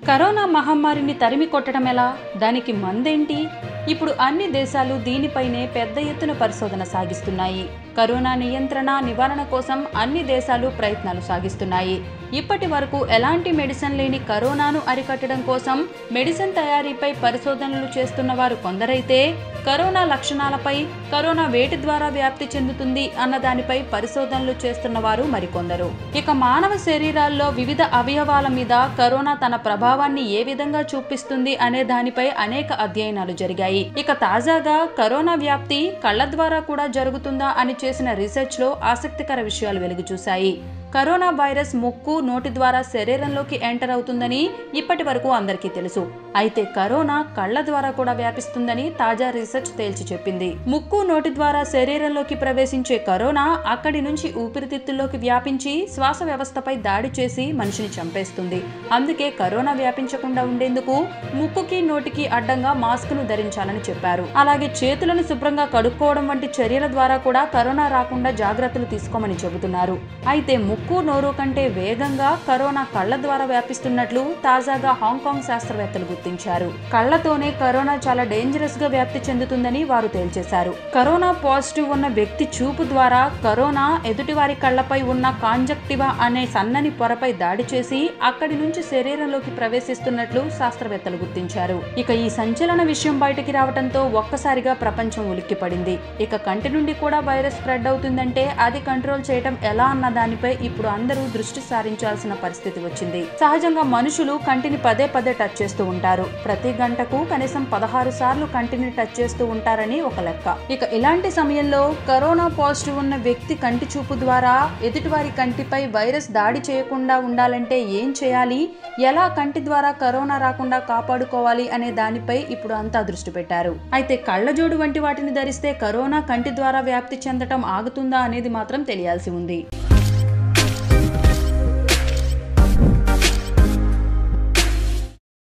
corona మహమ్మారిని తరిమి కొట్టడం ఎలా దానికి మందేంటి ఇప్పుడు అన్ని దేశాలు దీనిపైనే పెద్ద ఎత్తున పరిశోధన సాగిస్తున్నాయి కరోనా నియంత్రణ నివారణ కోసం అన్ని దేశాలు ప్రయత్నాలు సాగిస్తున్నాయి ఇప్పటి వరకు ఎలాంటి మెడిసిన్ లేని కరోనాను అరికట్టడం కోసం మెడిసిన్ తయారీపై పరిశోధనలు చేస్తున్న వారు కొందరైతే కరోనా లక్షణాలపై కరోనా వేటి ద్వారా వ్యాప్తి చెందుతుంది అన్న దానిపై పరిశోధనలు చేస్తున్న వారు మరికొందరు ఇక మానవ శరీరాల్లో వివిధ అవయవాల మీద కరోనా తన ప్రభావాన్ని ఏ విధంగా చూపిస్తుంది అనే దానిపై అనేక అధ్యయనాలు జరిగాయి ఇక తాజాగా కరోనా వ్యాప్తి కళ్ళ ద్వారా కూడా జరుగుతుందా అని చేసిన రీసెర్చ్ లో ఆసక్తికర విషయాలు వెలుగు చూశాయి కరోనా వైరస్ ముక్కు నోటి ద్వారా శరీరంలోకి ఎంటర్ అవుతుందని ఇప్పటి వరకు అందరికీ తెలుసు అయితే కరోనా కళ్ళ ద్వారా కూడా వ్యాపిస్తుందని తాజా రీసెర్చ్ తేల్చి చెప్పింది ముక్కు నోటి ద్వారా శరీరంలోకి ప్రవేశించే కరోనా అక్కడి నుంచి ఊపిరితిత్తుల్లోకి వ్యాపించి శ్వాస వ్యవస్థపై దాడి చేసి మనిషిని చంపేస్తుంది అందుకే కరోనా వ్యాపించకుండా ఉండేందుకు ముక్కుకి నోటికి అడ్డంగా మాస్క్ ను ధరించాలని చెప్పారు అలాగే చేతులను శుభ్రంగా కడుక్కోవడం వంటి చర్యల ద్వారా కూడా కరోనా రాకుండా జాగ్రత్తలు తీసుకోమని చెబుతున్నారు అయితే ముక్కు నోరు కంటే వేగంగా కరోనా కళ్ళ ద్వారా వ్యాపిస్తున్నట్లు తాజాగా హాంకాంగ్ శాస్త్రవేత్తలు గుర్తించారు కళ్ళతోనే కరోనా చాలా డేంజరస్ గా వ్యాప్తి చెందుతుందని వారు తేల్చేశారు కరోనా పాజిటివ్ ఉన్న వ్యక్తి చూపు ద్వారా కరోనా ఎదుటివారి కళ్ళపై ఉన్న కాంజక్టివా అనే సన్నని పొరపై దాడి చేసి అక్కడి నుంచి శరీరంలోకి ప్రవేశిస్తున్నట్లు శాస్త్రవేత్తలు గుర్తించారు ఇక ఈ సంచలన విషయం బయటికి రావడంతో ఒక్కసారిగా ప్రపంచం ఉలిక్కిపడింది ఇక కంటి నుండి కూడా వైరస్ స్ప్రెడ్ అవుతుందంటే అది కంట్రోల్ చేయటం ఎలా అన్న దానిపై ఇప్పుడు అందరూ దృష్టి సారించాల్సిన పరిస్థితి వచ్చింది సహజంగా మనుషులు కంటిని పదే పదే టచ్ చేస్తూ ఉంటారు ప్రతి గంటకు కనీసం పదహారు సార్లు కంటిని టచ్ చేస్తూ ఉంటారని ఒక లెక్క ఇక ఇలాంటి సమయంలో కరోనా పాజిటివ్ ఉన్న వ్యక్తి కంటి చూపు ద్వారా ఎదుటివారి కంటిపై వైరస్ దాడి చేయకుండా ఉండాలంటే ఏం చేయాలి ఎలా కంటి ద్వారా కరోనా రాకుండా కాపాడుకోవాలి అనే దానిపై ఇప్పుడు అంతా దృష్టి పెట్టారు అయితే కళ్ళజోడు వంటి వాటిని ధరిస్తే కరోనా కంటి ద్వారా వ్యాప్తి చెందటం ఆగుతుందా అనేది మాత్రం తెలియాల్సి ఉంది